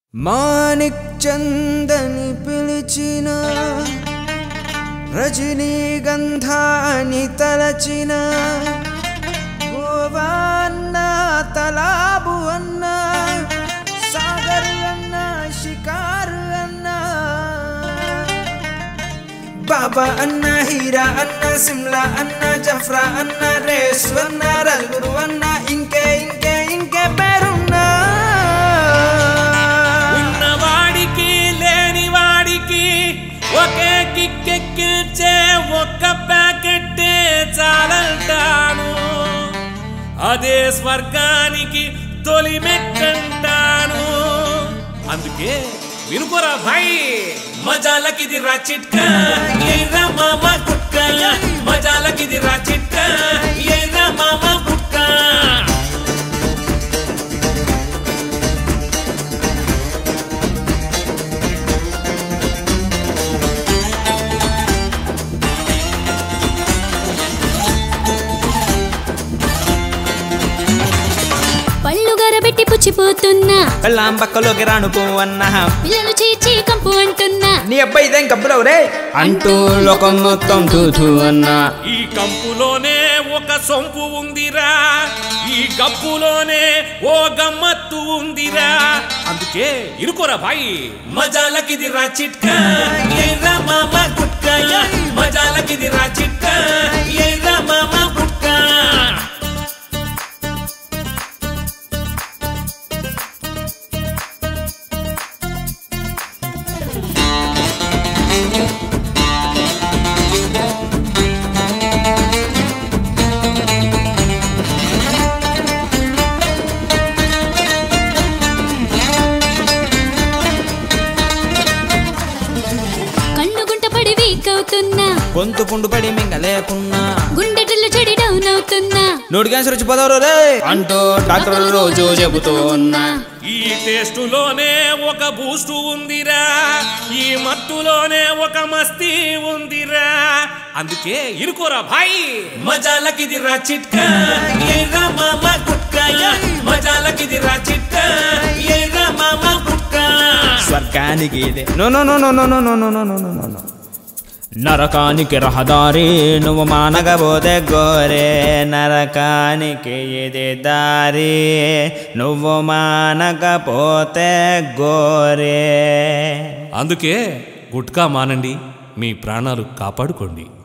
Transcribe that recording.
మాణిక్ చందని పిలిచిన రజనీగంధాని తలచిన గోవాన్న తలాబు అన్న సాగర్ అన్న షికారు అన్న బాబా అన్న హీరా అన్న సిమ్లా అన్న జఫ్రా అన్న రేసు అన్న రల్గురు అన్న ఇంకే ఇంకే ఇంకే పేరున్నా ఉన్నవాడికి లేనివాడికి ఒకే కిక్కెక్కిల్చే ఒక్క ప్యాకెట్టే చాలంటాను అదే స్వర్గానికి తొలి మెట్టంటాను అందుకే వినుకోరా భాయ్ మజాలకిది రా చిట్కా ఏరా మామ కుక్క మజాలకిది రా చిట్కా ఏరా మామ కుక్క పళ్ళు గరబెట్టి పుచ్చిపోతున్నా పెళ్ళాం పక్కలోకి రానుకో అన్న పిల్లలు చీచి కంపు అంటున్నా నీ అబ్బాయి ఇదేం కబ్బులవు రే అంటూ లోకం మొత్తం తూతూ అన్నా ఈ కంపులోనే ఒక సొంపు ఉందిరా ఈ గప్పులోనే ఓ గమ్మత్తు ఉందిరా అందుకే ఇరుకోరా భాయ్ మజాలకిది రా చిట్కా ఏరా మామ గుట్క మజాలకిది రా చిట్కా ఏరా మామ గుట్క కళ్ళు గుంట పడి వీక్ అవుతున్నా గొంతు పుండు పడి మింగలేకున్నా గుండెటలు చెడి డౌన్ అవుతున్నా నోటి క్యాన్సర్ వచ్చి పోదారు రే అంటూ డాక్టర్ రోజు చెబుతూ ఉన్నా ఈ టేస్టులోనే ఒక బూస్టు ఉందిరా ఈ మత్తులోనే ఒక మస్తీ ఉందిరా అందుకే ఇరుకోరా భాయ్ మజాలకిది రా చిట్కా ఏరా మామ గుట్క మజాలకిది రా చిట్కా ఏరా మామ గుట్క స్వర్గానికి ఇదే no no no no no no no no no no no no నరకానికి రహదారి నువ్వు మానగబోతే గోరే నరకానికి ఇది దారి నువ్వు మానకపోతే గోరే అందుకే గుట్కా మానండి మీ ప్రాణాలు కాపాడుకోండి